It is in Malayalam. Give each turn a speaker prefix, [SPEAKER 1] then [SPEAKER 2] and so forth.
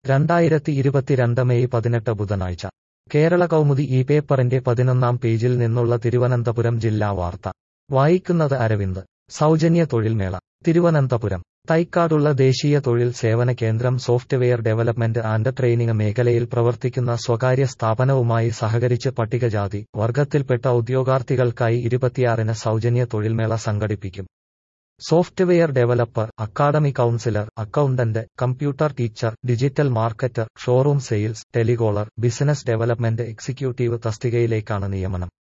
[SPEAKER 1] രണ്ടായിരത്തി ഇരുപത്തിരണ്ട് മെയ് പതിനെട്ട് ബുധനാഴ്ച കേരള കൗമുദി ഈ പേപ്പറിന്റെ പതിനൊന്നാം പേജിൽ നിന്നുള്ള തിരുവനന്തപുരം ജില്ലാ വാർത്ത വായിക്കുന്നത് അരവിന്ദ് സൗജന്യ തൊഴിൽമേള തിരുവനന്തപുരം തൈക്കാടുള്ള ദേശീയ തൊഴിൽ സേവന കേന്ദ്രം സോഫ്റ്റ്വെയർ ഡെവലപ്മെന്റ് ആൻഡ് ട്രെയിനിംഗ് മേഖലയിൽ പ്രവർത്തിക്കുന്ന സ്വകാര്യ സ്ഥാപനവുമായി സഹകരിച്ച് പട്ടികജാതി വർഗത്തിൽപ്പെട്ട ഉദ്യോഗാർത്ഥികൾക്കായി ഇരുപത്തിയാറിന് സൗജന്യ തൊഴിൽമേള സംഘടിപ്പിക്കും software developer academy counsellor accountant computer teacher digital marketer showroom sales telecaller business development executive തസ്തികയിലേക്കാണ് നിയമനം